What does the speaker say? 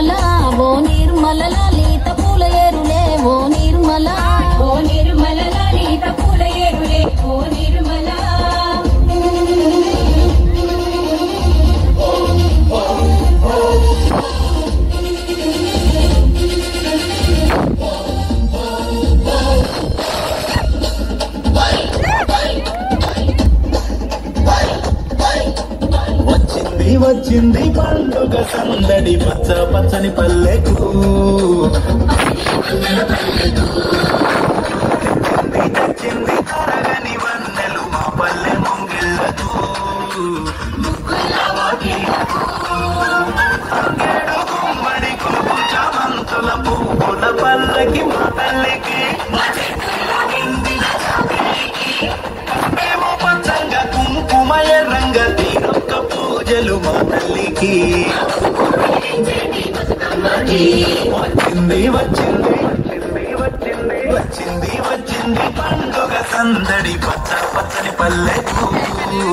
నిర్మల ఓ నిర్మల లలిత పూల ఏరులే ఓ నిర్మల ఓ నిర్మల లలిత పూల ఏరులే ఓ నిర్మల వచ్చింది వచ్చింది పండుగ సందడి పచ్చ పచ్చని పల్లెకు తెచ్చింది తెచ్చింది తరగని వన్నెలు మా పల్లె ముంగిళ్ళకు తంగేడు గుమ్మడి కొమ్ము చామంతుల పువ్వుల పల్లకి మా తల్లికి మేము పచ్చంగా కుంకుమ ఎర్రంగ తీరొక్క పూజలు మా తల్లికి వచ్చింది వచ్చింది వచ్చింది వచ్చింది వచ్చింది పండుగ సందడి పచ్చ పచ్చని పల్లెకు